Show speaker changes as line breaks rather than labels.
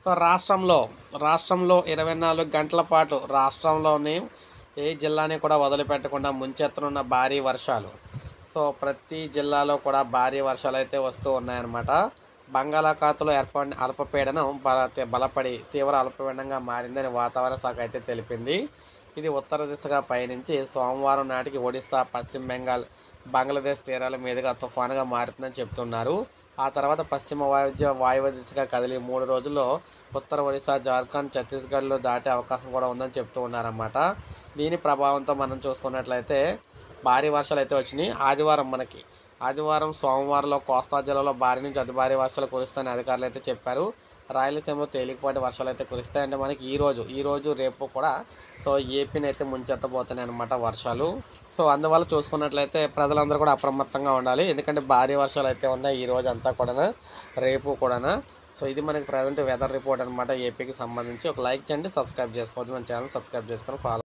so రాష్ట్రంలో రాష్ట్రంలో ఇరవై నాలుగు గంటల పాటు రాష్ట్రంలోని ఏ జిల్లాని కూడా వదిలిపెట్టకుండా ముంచెత్తనున్న భారీ వర్షాలు సో ప్రతి జిల్లాలో కూడా భారీ వర్షాలు అయితే వస్తూ ఉన్నాయన్నమాట బంగాళాఖాతంలో ఏర్పడిన అల్పపీడనం బల బలపడి తీవ్ర అల్పపీడనంగా మారిందని వాతావరణ శాఖ అయితే తెలిపింది ఇది ఉత్తర దిశగా పయనించి సోమవారం నాటికి ఒడిశా పశ్చిమ బెంగాల్ బంగ్లాదేశ్ తీరాల మీదుగా తుఫానుగా మారుతుందని చెప్తున్నారు ఆ తర్వాత పశ్చిమ వాయువ్య వాయువ్య దిశగా కదిలి మూడు రోజుల్లో ఉత్తర ఒడిశా జార్ఖండ్ ఛత్తీస్గఢ్లో దాటే అవకాశం కూడా ఉందని చెప్తూ ఉన్నారన్నమాట దీని ప్రభావంతో మనం చూసుకున్నట్లయితే భారీ వర్షాలు అయితే వచ్చినాయి ఆదివారం మనకి ఆదివారం సోమవారంలో కోస్తా జిల్లాలో భారీ నుంచి అతి భారీ వర్షాలు కురుస్తాయని అధికారులు అయితే చెప్పారు రాయలసీమలో తేలికపాటి వర్షాలు అయితే కురుస్తాయంటే మనకి ఈ రోజు ఈ రోజు రేపు కూడా సో ఏపీని అయితే ముంచెత్తబోతున్నాయి అనమాట వర్షాలు సో అందువల్ల చూసుకున్నట్లయితే ప్రజలందరూ కూడా అప్రమత్తంగా ఉండాలి ఎందుకంటే భారీ వర్షాలు అయితే ఉన్నాయి ఈ రోజు అంతా కూడా రేపు కూడా సో ఇది మనకి ప్రజెంట్ వెదర్ రిపోర్ట్ అనమాట ఏపీకి సంబంధించి ఒక లైక్ చేయండి సబ్స్క్రైబ్ చేసుకోవద్దు మన ఛానల్ సబ్స్క్రైబ్ చేసుకొని ఫాలో